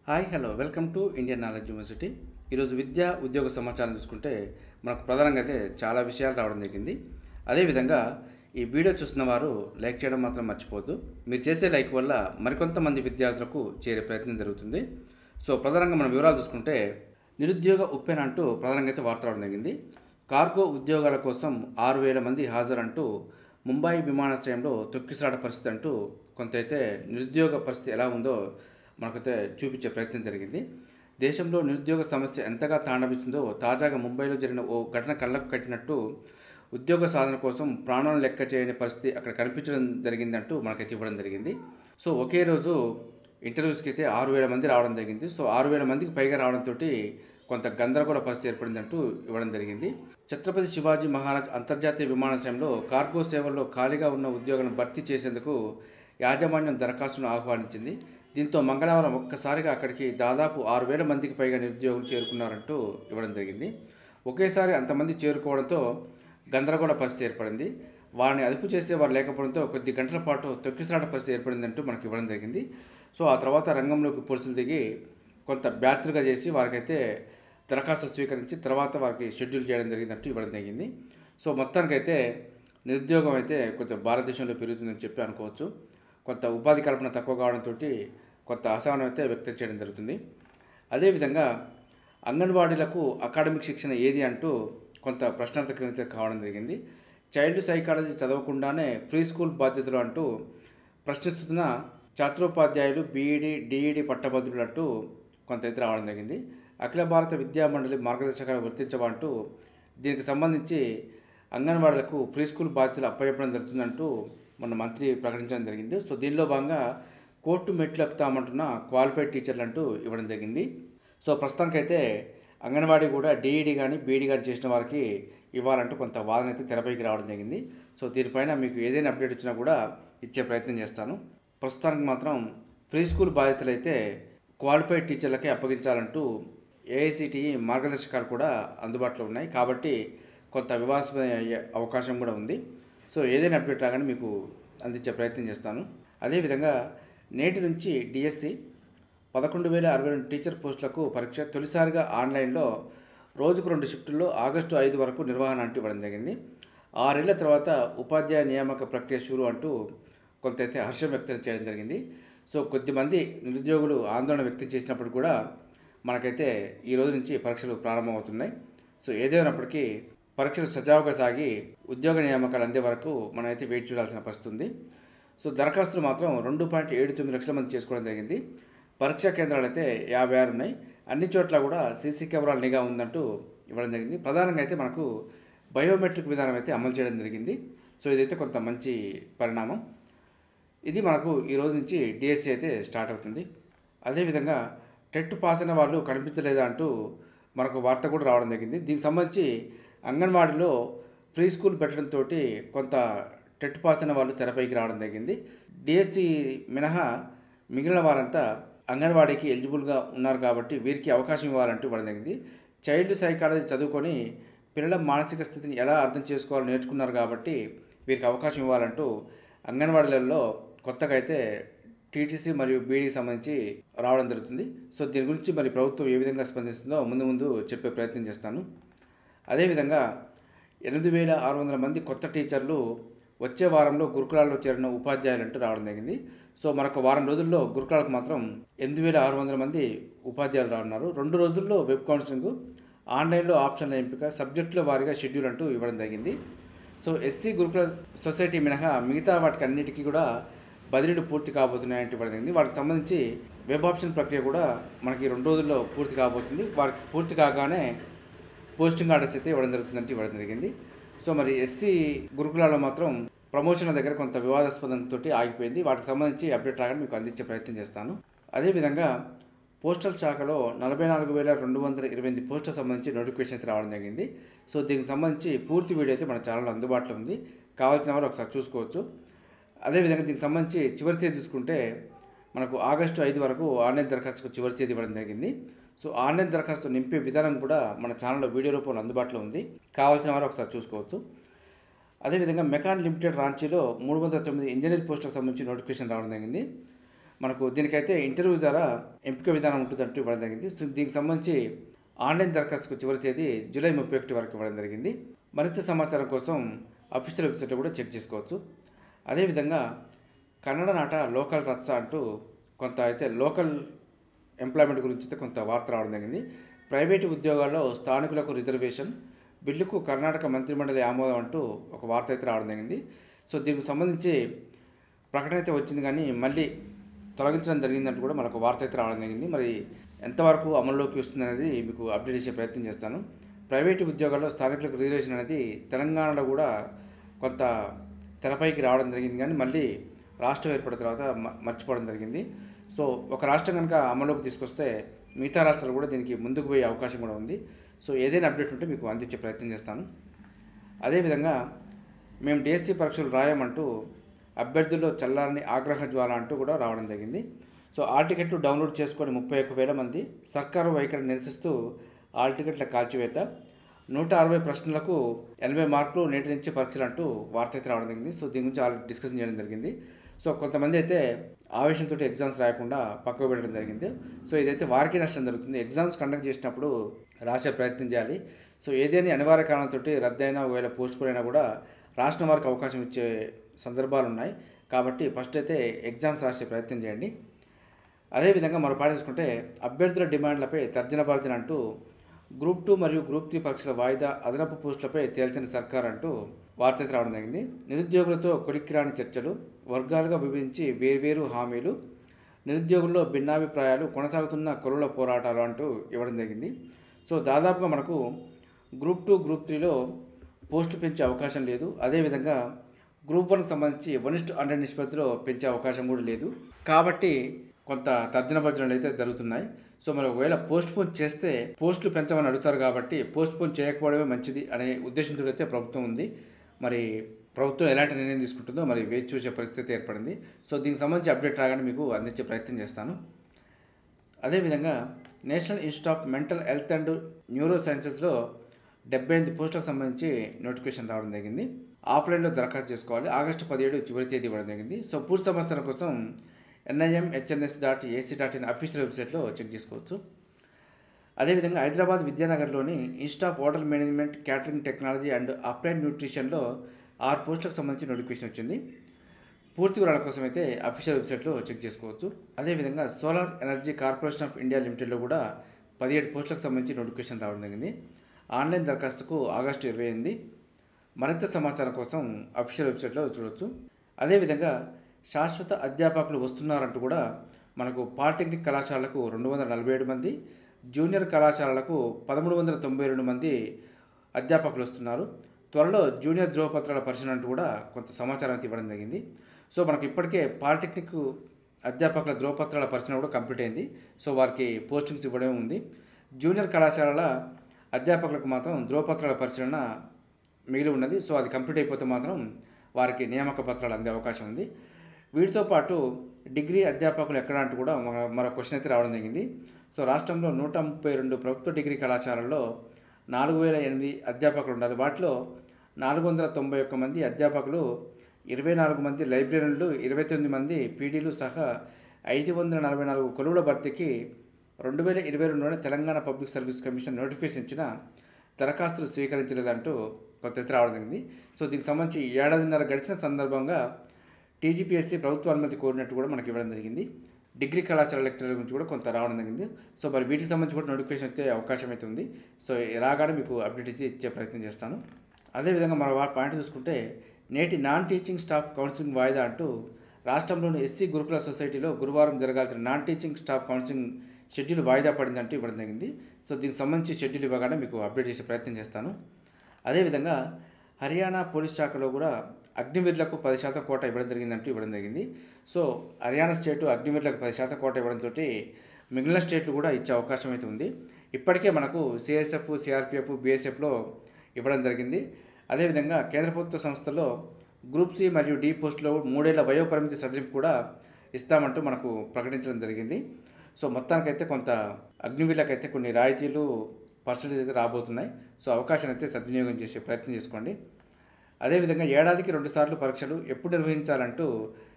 hi hello welcome to Indian knowledge university ఈరోజు విద్యా ఉద్యోగ సమాచారం తీసుకుంటే మనకు ప్రధానంగా అయితే చాలా విషయాలు రావడం జరిగింది అదేవిధంగా ఈ వీడియో చూస్తున్న వారు లైక్ చేయడం మాత్రం మర్చిపోవద్దు మీరు చేసే లైక్ వల్ల మరికొంతమంది విద్యార్థులకు చేరే ప్రయత్నం జరుగుతుంది సో ప్రధానంగా మనం వివరాలు చూసుకుంటే నిరుద్యోగ ఉప్పెన అంటూ ప్రధానంగా అయితే వార్త రావడం జరిగింది కార్గో ఉద్యోగాల కోసం ఆరు వేల మంది హాజరంటూ ముంబై విమానాశ్రయంలో తొక్కిసలాట పరిస్థితి అంటూ కొంత అయితే నిరుద్యోగ పరిస్థితి ఎలా ఉందో మనకైతే చూపించే ప్రయత్నం జరిగింది దేశంలో నిరుద్యోగ సమస్య ఎంతగా తాండవిస్తుందో తాజాగా ముంబైలో జరిగిన ఓ ఘటన కళ్ళకు కట్టినట్టు ఉద్యోగ సాధన కోసం ప్రాణాలను లెక్క చేయని పరిస్థితి అక్కడ కనిపించడం జరిగిందంటూ మనకైతే ఇవ్వడం జరిగింది సో ఒకే రోజు ఇంటర్వ్యూస్కి అయితే ఆరు వేల మంది రావడం జరిగింది సో ఆరు వేల మందికి పైగా రావడంతో కొంత గందరగోళ పరిస్థితి ఏర్పడిందంటూ ఇవ్వడం జరిగింది ఛత్రపతి శివాజీ మహారాజ్ అంతర్జాతీయ విమానాశ్రయంలో కార్గో సేవల్లో ఖాళీగా ఉన్న ఉద్యోగాలను భర్తీ చేసేందుకు యాజమాన్యం దరఖాస్తును ఆహ్వానించింది దీంతో మంగళవారం ఒక్కసారిగా అక్కడికి దాదాపు ఆరు వేల మందికి పైగా నిరుద్యోగులు చేరుకున్నారంటూ ఇవ్వడం జరిగింది ఒకేసారి అంతమంది చేరుకోవడంతో గందరగోళ పరిస్థితి ఏర్పడింది వారిని అదుపు చేసేవారు లేకపోవడంతో కొద్ది గంటల పాటు తొక్కిసలాట పరిస్థితి ఏర్పడిందంటూ మనకి ఇవ్వడం జరిగింది సో ఆ తర్వాత రంగంలోకి పోలీసులు దిగి కొంత బ్యాచ్లుగా చేసి వారికైతే దరఖాస్తు స్వీకరించి తర్వాత వారికి షెడ్యూల్ చేయడం జరిగిందంటూ ఇవ్వడం జరిగింది సో మొత్తానికైతే నిరుద్యోగం అయితే కొంచెం భారతదేశంలో పెరుగుతుందని చెప్పి అనుకోవచ్చు కొంత ఉపాధి కల్పన తక్కువ కావడంతో కొంత అసహనం అయితే వ్యక్తం చేయడం జరుగుతుంది అదేవిధంగా అంగన్వాడీలకు అకాడమిక్ శిక్షణ ఏది అంటూ కొంత ప్రశ్నార్థకం అయితే కావడం జరిగింది చైల్డ్ సైకాలజీ చదవకుండానే ఫ్రీ స్కూల్ బాధ్యతలు అంటూ ప్రశ్నిస్తున్న ఛాత్రోపాధ్యాయులు బీఈడి డిఈడి పట్టభద్రులు అంటూ కొంత అయితే రావడం జరిగింది అఖిల భారత విద్యా మండలి మార్గదర్శకాలు వర్తించమంటూ దీనికి సంబంధించి అంగన్వాడీలకు ఫ్రీ స్కూల్ బాధ్యతలు అప్పచెప్పడం జరుగుతుందంటూ మన మంత్రి ప్రకటించడం జరిగింది సో దీనిలో భాగంగా కోర్టు మెట్లు ఎక్కుతామంటున్న క్వాలిఫైడ్ టీచర్లు అంటూ ఇవ్వడం జరిగింది సో ప్రస్తుతానికైతే అంగన్వాడీ కూడా డిఈడి కానీ బీఈడి కానీ చేసిన వారికి ఇవ్వాలంటూ కొంత వాదన అయితే తెరపైకి రావడం జరిగింది సో దీనిపైన మీకు ఏదైనా అప్డేట్ వచ్చినా కూడా ఇచ్చే ప్రయత్నం చేస్తాను ప్రస్తుతానికి మాత్రం ఫ్రీ స్కూల్ బాధ్యతలు అయితే క్వాలిఫైడ్ టీచర్లకే అప్పగించాలంటూ ఏఐసిటిఈ మార్గదర్శకాలు కూడా అందుబాటులో ఉన్నాయి కాబట్టి కొంత వివాదాస్పద అయ్యే అవకాశం కూడా ఉంది సో ఏదైనా అప్డేట్ రాగానే మీకు అందించే ప్రయత్నం చేస్తాను అదేవిధంగా నేటి నుంచి డిఎస్సి పదకొండు వేల అరవై రెండు టీచర్ పోస్టులకు పరీక్ష తొలిసారిగా ఆన్లైన్లో రోజుకు రెండు షిఫ్టుల్లో ఆగస్టు ఐదు వరకు నిర్వహణ అంటూ ఇవ్వడం జరిగింది ఆరేళ్ల తర్వాత ఉపాధ్యాయ నియామక ప్రక్రియ షురు అంటూ కొంత అయితే హర్షం వ్యక్తం చేయడం జరిగింది సో కొద్దిమంది నిరుద్యోగులు ఆందోళన వ్యక్తం చేసినప్పుడు కూడా మనకైతే ఈ రోజు నుంచి పరీక్షలు ప్రారంభమవుతున్నాయి సో ఏదేమైనప్పటికీ పరీక్షలు సజావుగా సాగి ఉద్యోగ నియామకాలు అందే వరకు మనమైతే వెయిట్ చూడాల్సిన పరిస్థితి ఉంది సో దరఖాస్తులు మాత్రం రెండు పాయింట్ ఏడు తొమ్మిది లక్షల మంది చేసుకోవడం జరిగింది పరీక్షా కేంద్రాలు అయితే యాభై ఆరు ఉన్నాయి అన్ని చోట్ల కూడా సీసీ కెమెరాల నిఘా ఉందంటూ ఇవ్వడం జరిగింది ప్రధానంగా అయితే మనకు బయోమెట్రిక్ విధానం అయితే అమలు చేయడం జరిగింది సో ఇదైతే కొంత మంచి పరిణామం ఇది మనకు ఈ రోజు నుంచి డిఎస్సి అయితే స్టార్ట్ అవుతుంది అదేవిధంగా టెట్ పాస్ అయిన వాళ్ళు కనిపించలేదా అంటూ మనకు వార్త కూడా రావడం జరిగింది దీనికి సంబంధించి అంగన్వాడీలో ఫ్రీ స్కూల్ పెట్టడంతో కొంత టెట్ పాస్ అయిన వాళ్ళు తెరపైకి రావడం జరిగింది డిఎస్సి మినహా మిగిలిన వారంతా అంగన్వాడీకి ఎలిజిబుల్గా ఉన్నారు కాబట్టి వీరికి అవకాశం ఇవ్వాలంటూ ఇవ్వడం జరిగింది చైల్డ్ సైకాలజీ చదువుకొని పిల్లల మానసిక స్థితిని ఎలా అర్థం చేసుకోవాలో నేర్చుకున్నారు కాబట్టి వీరికి అవకాశం ఇవ్వాలంటూ అంగన్వాడీలలో కొత్తగా అయితే టీటీసీ మరియు బీడీకి సంబంధించి రావడం జరుగుతుంది సో దీని గురించి మరి ప్రభుత్వం ఏ విధంగా స్పందిస్తుందో ముందు ముందు చెప్పే ప్రయత్నం చేస్తాను అదేవిధంగా ఎనిమిది వేల ఆరు వందల మంది కొత్త టీచర్లు వచ్చే వారంలో గురుకులాల్లో చేరిన ఉపాధ్యాయులు అంటూ రావడం జరిగింది సో మరొక వారం రోజుల్లో గురుకులాలకు మాత్రం ఎనిమిది వేల ఆరు వందల మంది ఉపాధ్యాయులు రానున్నారు రెండు రోజుల్లో వెబ్ కౌన్సిలింగ్ ఆన్లైన్లో ఆప్షన్ల ఎంపిక సబ్జెక్టుల వారీగా షెడ్యూల్ అంటూ ఇవ్వడం జరిగింది సో ఎస్సీ గురుకుల సొసైటీ మినహా మిగతా వాటికి అన్నిటికీ కూడా బదిలీలు పూర్తి కాబోతున్నాయంటే ఇవ్వడం జరిగింది వాటికి సంబంధించి వెబ్ ఆప్షన్ ప్రక్రియ కూడా మనకి రెండు రోజుల్లో పూర్తి కాబోతుంది వారికి పూర్తి కాగానే పోస్టింగ్ ఆర్డర్స్ అయితే ఇవ్వడం జరుగుతుందంటే ఇవ్వడం జరిగింది సో మరి ఎస్సీ గురుకులాల్లో మాత్రం ప్రమోషన్ల దగ్గర కొంత వివాదాస్పదంతో ఆగిపోయింది వాటికి సంబంధించి అప్డేట్ రాగానే మీకు అందించే ప్రయత్నం చేస్తాను అదేవిధంగా పోస్టల్ శాఖలో నలభై నాలుగు వేల రెండు వందల ఇరవై ఎనిమిది పోస్టులకు సంబంధించి నోటిఫికేషన్ అయితే రావడం జరిగింది సో దీనికి సంబంధించి పూర్తి వీడియో అయితే మన ఛానల్లో అందుబాటులో ఉంది కావాల్సిన వారు ఒకసారి చూసుకోవచ్చు అదేవిధంగా దీనికి సంబంధించి చివరి తేదీ తీసుకుంటే మనకు ఆగస్టు ఐదు వరకు ఆన్లైన్ దరఖాస్తుకు చివరి తేదీ ఇవ్వడం జరిగింది సో ఆన్లైన్ దరఖాస్తు నింపే విధానం కూడా మన ఛానల్లో వీడియో రూపంలో అందుబాటులో ఉంది కావాల్సిన వారు ఒకసారి చూసుకోవచ్చు అదేవిధంగా మెకాన్ లిమిటెడ్ రాంచీలో మూడు వందల తొమ్మిది ఇంజనీర్ పోస్టులకు సంబంధించి నోటిఫికేషన్ రావడం జరిగింది మనకు దీనికైతే ఇంటర్వ్యూ ద్వారా ఎంపిక విధానం ఉంటుందంటూ ఇవ్వడం జరిగింది సో దీనికి సంబంధించి ఆన్లైన్ దరఖాస్తుకు చివరి తేదీ జూలై ముప్పై ఒకటి వరకు ఇవ్వడం జరిగింది మరింత సమాచారం కోసం అఫీషియల్ వెబ్సైట్లో కూడా చెక్ చేసుకోవచ్చు అదేవిధంగా కన్నడ నాట లోకల్ రచ్చ అంటూ కొంత అయితే లోకల్ ఎంప్లాయ్మెంట్ గురించి అయితే కొంత వార్త రావడం జరిగింది ప్రైవేటు ఉద్యోగాల్లో స్థానికులకు రిజర్వేషన్ బిల్లుకు కర్ణాటక మంత్రిమండలి ఆమోదం అంటూ ఒక వార్త అయితే రావడం జరిగింది సో దీనికి సంబంధించి ప్రకటన అయితే వచ్చింది కానీ మళ్ళీ తొలగించడం జరిగిందంటూ కూడా మనకు వార్త అయితే రావడం జరిగింది మరి ఎంతవరకు అమల్లోకి వస్తుంది అనేది మీకు అప్డేట్ చేసే ప్రయత్నం చేస్తాను ప్రైవేటు ఉద్యోగాల్లో స్థానికులకు రిజర్వేషన్ అనేది తెలంగాణలో కూడా కొంత తెరపైకి రావడం జరిగింది కానీ మళ్ళీ రాష్ట్రం ఏర్పడిన తర్వాత మ- మర్చిపోవడం జరిగింది సో ఒక రాష్ట్రం కనుక అమల్లోకి తీసుకొస్తే మిగతా రాష్ట్రాలు కూడా దీనికి ముందుకు పోయే అవకాశం కూడా ఉంది సో ఏదైనా అప్డేట్ ఉంటే మీకు అందించే ప్రయత్నం చేస్తాను అదేవిధంగా మేము డిఎస్సి పరీక్షలు రాయమంటూ అభ్యర్థుల్లో చల్లారని ఆగ్రహ జ్వాల అంటూ కూడా రావడం జరిగింది సో ఆల్ టికెట్లు డౌన్లోడ్ చేసుకొని ముప్పై ఒక్క వేల మంది సర్కారు వైఖరిని నిరసిస్తూ ఆల్ టికెట్ల కాల్చివేత నూట అరవై ప్రశ్నలకు ఎనభై మార్కులు నేటి నుంచి పరీక్షలు అంటూ వార్త అయితే రావడం జరిగింది సో దీని గురించి ఆల్రెడీ డిస్కషన్ చేయడం జరిగింది సో కొంతమంది అయితే ఆవేశంతో ఎగ్జామ్స్ రాయకుండా పక్కకు పెట్టడం జరిగింది సో ఇదైతే వారికి నష్టం జరుగుతుంది ఎగ్జామ్స్ కండక్ట్ చేసినప్పుడు రాసే ప్రయత్నం చేయాలి సో ఏదైనా అనివార్య కారణంతో రద్దయినా ఒకవేళ పోస్ట్ పోయినా కూడా రాష్ట్రం వారికి అవకాశం ఇచ్చే సందర్భాలు ఉన్నాయి కాబట్టి ఫస్ట్ అయితే ఎగ్జామ్స్ రాసే ప్రయత్నం చేయండి అదేవిధంగా మరో పాట తీసుకుంటే అభ్యర్థుల డిమాండ్లపై తర్జన భర్జన అంటూ గ్రూప్ టూ మరియు గ్రూప్ త్రీ పరీక్షల వాయిదా అదనపు పోస్టులపై తేల్చని సర్కార్ అంటూ వార్త అయితే రావడం జరిగింది నిరుద్యోగులతో కొలిక్కిరాని చర్చలు వర్గాలుగా విభజించి వేర్వేరు హామీలు నిరుద్యోగుల్లో భిన్నాభిప్రాయాలు కొనసాగుతున్న కొలుల పోరాటాలు అంటూ ఇవ్వడం జరిగింది సో దాదాపుగా మనకు గ్రూప్ టూ గ్రూప్ త్రీలో పోస్టు పెంచే అవకాశం లేదు అదేవిధంగా గ్రూప్ వన్కి సంబంధించి వన్ ఇస్ట్ హండ్రెడ్ నిష్పత్తిలో పెంచే అవకాశం కూడా లేదు కాబట్టి కొంత తర్జన భర్జనలు అయితే జరుగుతున్నాయి సో మరి ఒకవేళ పోస్ట్ పోన్ చేస్తే పోస్టులు పెంచమని అడుగుతారు కాబట్టి పోస్ట్ పోన్ చేయకపోవడమే మంచిది అనే ఉద్దేశంతో అయితే ప్రభుత్వం ఉంది మరి ప్రభుత్వం ఎలాంటి నిర్ణయం తీసుకుంటుందో మరి వేచి చూసే పరిస్థితి ఏర్పడింది సో దీనికి సంబంధించి అప్డేట్ రాగానే మీకు అందించే ప్రయత్నం చేస్తాను అదేవిధంగా national institute of mental health and న్యూరో సైన్సెస్లో డెబ్బై ఎనిమిది పోస్టులకు సంబంధించి నోటిఫికేషన్ రావడం జరిగింది ఆఫ్లైన్లో దరఖాస్తు చేసుకోవాలి ఆగస్టు పదిహేడు చివరి తేదీ ఇవ్వడం జరిగింది సో పూర్తి సమాచారం కోసం NIM HNS dot AC dot in official వెబ్సైట్లో చెక్ చేసుకోవచ్చు అదేవిధంగా హైదరాబాద్ విద్యానగర్లోని institute of hotel management catering technology and applied న్యూట్రిషన్లో ఆరు పోస్టులకు సంబంధించి నోటిఫికేషన్ వచ్చింది పూర్తి వివరాల కోసం అయితే అఫీషియల్ వెబ్సైట్లో చెక్ చేసుకోవచ్చు అదేవిధంగా solar energy corporation of India లిమిటెడ్లో కూడా పదిహేడు పోస్టులకు సంబంధించి నోటిఫికేషన్ రావడం జరిగింది ఆన్లైన్ దరఖాస్తుకు ఆగస్టు ఇరవై ఎనిమిది మరింత సమాచారం కోసం అఫీషియల్ వెబ్సైట్లో చూడవచ్చు అదేవిధంగా శాశ్వత అధ్యాపకులు వస్తున్నారంటూ కూడా మనకు పాలిటెక్నిక్ కళాశాలకు రెండు వందల నలభై ఏడు మంది జూనియర్ కళాశాలలకు పదమూడు వందల తొంభై రెండు మంది అధ్యాపకులు వస్తున్నారు త్వరలో జూనియర్ ధ్రువపత్రాల పరిశీలన అంటూ కూడా కొంత సమాచారం అయితే ఇవ్వడం జరిగింది సో మనకు ఇప్పటికే పాలిటెక్నిక్ అధ్యాపకుల ధ్రువపత్రాల పరిశీలన కూడా కంప్లీట్ అయింది సో వారికి పోస్టింగ్స్ ఇవ్వడమే ఉంది జూనియర్ కళాశాలల అధ్యాపకులకు మాత్రం ధ్రువపత్రాల పరిశీలన మిగిలి ఉన్నది సో అది కంప్లీట్ అయిపోతే మాత్రం వారికి నియామక పత్రాలు అందే అవకాశం ఉంది వీటితో పాటు డిగ్రీ అధ్యాపకులు ఎక్కడ అంటూ కూడా మన- మరో క్వశ్చన్ అయితే రావడం జరిగింది సో రాష్ట్రంలో నూట ముప్పై రెండు ప్రభుత్వ డిగ్రీ కళాశాలల్లో నాలుగు వేల ఎనిమిది అధ్యాపకులు ఉండాలి వాటిలో నాలుగు వందల తొంభై ఒక్క మంది అధ్యాపకులు ఇరవై నాలుగు మంది లైబ్రరీలు ఇరవై తొమ్మిది మంది పీడీలు సహా ఐదు వందల నలభై నాలుగు కొలువుల భర్తీకి రెండు వేల ఇరవై రెండులోనే Telangana public service commission notification ఇచ్చిన దరఖాస్తులు స్వీకరించలేదంటూ కొత్త ఎత్తు రావడం జరిగింది సో దీనికి సంబంధించి ఏడాదిన్నర గడిచిన సందర్భంగా టీజీపీఎస్సీ ప్రభుత్వ అనుమతి కోరినట్టు కూడా మనకి ఇవ్వడం జరిగింది డిగ్రీ కళాశాల లెక్చరర్ గురించి కూడా కొంత రావడం జరిగింది సో మరి వీటికి సంబంధించి కూడా నోటిఫికేషన్ వచ్చే అవకాశం అయితే ఉంది సో రాగానే మీకు అప్డేట్ ఇచ్చి ఇచ్చే ప్రయత్నం చేస్తాను అదేవిధంగా మరో వా- పాయింట్ చూసుకుంటే నేటి నాన్ టీచింగ్ స్టాఫ్ కౌన్సిలింగ్ వాయిదా అంటూ రాష్ట్రంలోని ఎస్సీ గురుకుల సొసైటీలో గురువారం జరగాల్సిన non teaching staff counselling schedule వాయిదా పడిందంటూ ఇవ్వడం జరిగింది సో దీనికి సంబంధించి షెడ్యూల్ ఇవ్వగానే మీకు అప్డేట్ చేసే ప్రయత్నం చేస్తాను అదేవిధంగా హర్యానా పోలీస్ శాఖలో కూడా అగ్నివీరులకు పది శాతం కోట ఇవ్వడం జరిగిందంటూ ఇవ్వడం జరిగింది సో హర్యానా స్టేటు అగ్నివీరులకు పది శాతం కోట ఇవ్వడంతో మిగిలిన స్టేట్లు కూడా ఇచ్చే అవకాశం అయితే ఉంది ఇప్పటికే మనకు సిఎస్ఎఫ్ సిఆర్పిఎఫ్ బీఎస్ఎఫ్లో ఇవ్వడం జరిగింది అదేవిధంగా కేంద్ర ప్రభుత్వ సంస్థల్లో గ్రూప్ సి మరియు డి పోస్టులో మూడేళ్ల వయోపరిమితి సడలింపు కూడా ఇస్తామంటూ మనకు ప్రకటించడం జరిగింది సో మొత్తానికైతే కొంత అగ్నివీళ్ళకైతే కొన్ని రాయితీలు పర్సెంటేజ్ అయితే రాబోతున్నాయి సో అవకాశాన్ని అయితే సద్వినియోగం చేసే ప్రయత్నం చేసుకోండి అదేవిధంగా ఏడాదికి రెండుసార్లు పరీక్షలు ఎప్పుడు నిర్వహించాలంటూ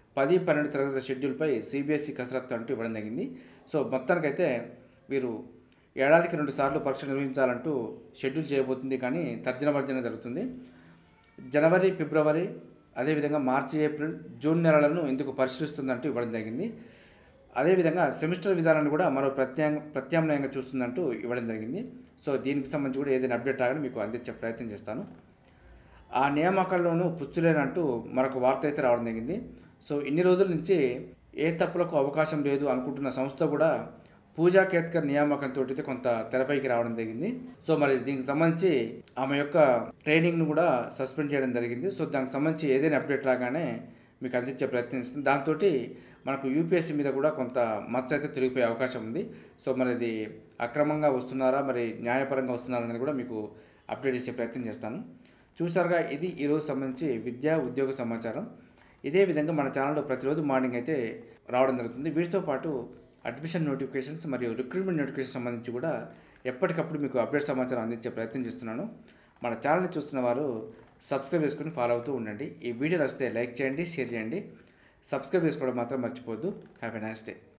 పది పన్నెండు తరగతుల షెడ్యూల్పై సిబిఎస్ఈ కసరత్తు అంటూ ఇవ్వడం జరిగింది సో మొత్తానికైతే వీరు ఏడాదికి రెండు సార్లు పరీక్ష నిర్వహించాలంటూ షెడ్యూల్ చేయబోతుంది కానీ తర్జన భర్జన జరుగుతుంది జనవరి ఫిబ్రవరి అదేవిధంగా మార్చి ఏప్రిల్ జూన్ నెలలను ఇందుకు పరిశీలిస్తుందంటూ ఇవ్వడం జరిగింది అదేవిధంగా సెమిస్టర్ విధానాన్ని కూడా మరో ప్రత్యాం ప్రత్యామ్నాయంగా చూస్తుందంటూ ఇవ్వడం జరిగింది సో దీనికి సంబంధించి కూడా ఏదైనా అప్డేట్ రాగానే మీకు అందించే ప్రయత్నం చేస్తాను ఆ నియామకాల్లోనూ పుచ్చులేనంటూ మరొక వార్త అయితే రావడం జరిగింది సో ఇన్ని రోజుల నుంచి ఏ తప్పులకు అవకాశం లేదు అనుకుంటున్న సంస్థ కూడా పూజా కేత్కర్ నియామకంతో అయితే కొంత తెరపైకి రావడం జరిగింది సో మరి దీనికి సంబంధించి ఆమె యొక్క ట్రైనింగ్ను కూడా సస్పెండ్ చేయడం జరిగింది సో దానికి సంబంధించి ఏదైనా అప్డేట్ రాగానే మీకు అందించే ప్రయత్నం చేస్తుంది దాంతో మనకు యూపీఎస్సీ మీద కూడా కొంత మచ్చ అయితే తిరిగిపోయే అవకాశం ఉంది సో మరి ఇది అక్రమంగా వస్తున్నారా మరి న్యాయపరంగా వస్తున్నారా అనేది కూడా మీకు అప్డేట్ చేసే ప్రయత్నం చేస్తాను చూసారుగా ఇది ఈరోజు సంబంధించి విద్యా ఉద్యోగ సమాచారం ఇదే విధంగా మన ఛానల్లో ప్రతిరోజు మార్నింగ్ అయితే రావడం జరుగుతుంది వీటితో పాటు అడ్మిషన్ నోటిఫికేషన్స్ మరియు రిక్రూట్మెంట్ నోటిఫికేషన్ సంబంధించి కూడా ఎప్పటికప్పుడు మీకు అప్డేట్ సమాచారం అందించే ప్రయత్నం చేస్తున్నాను మన ఛానల్ని చూస్తున్న వారు సబ్స్క్రైబ్ చేసుకుని ఫాలో అవుతూ ఉండండి ఈ వీడియో వస్తే లైక్ చేయండి షేర్ చేయండి సబ్స్క్రైబ్ చేసుకోవడం మాత్రం మర్చిపోవద్దు హ్యావ్ ఎ నైస్ డే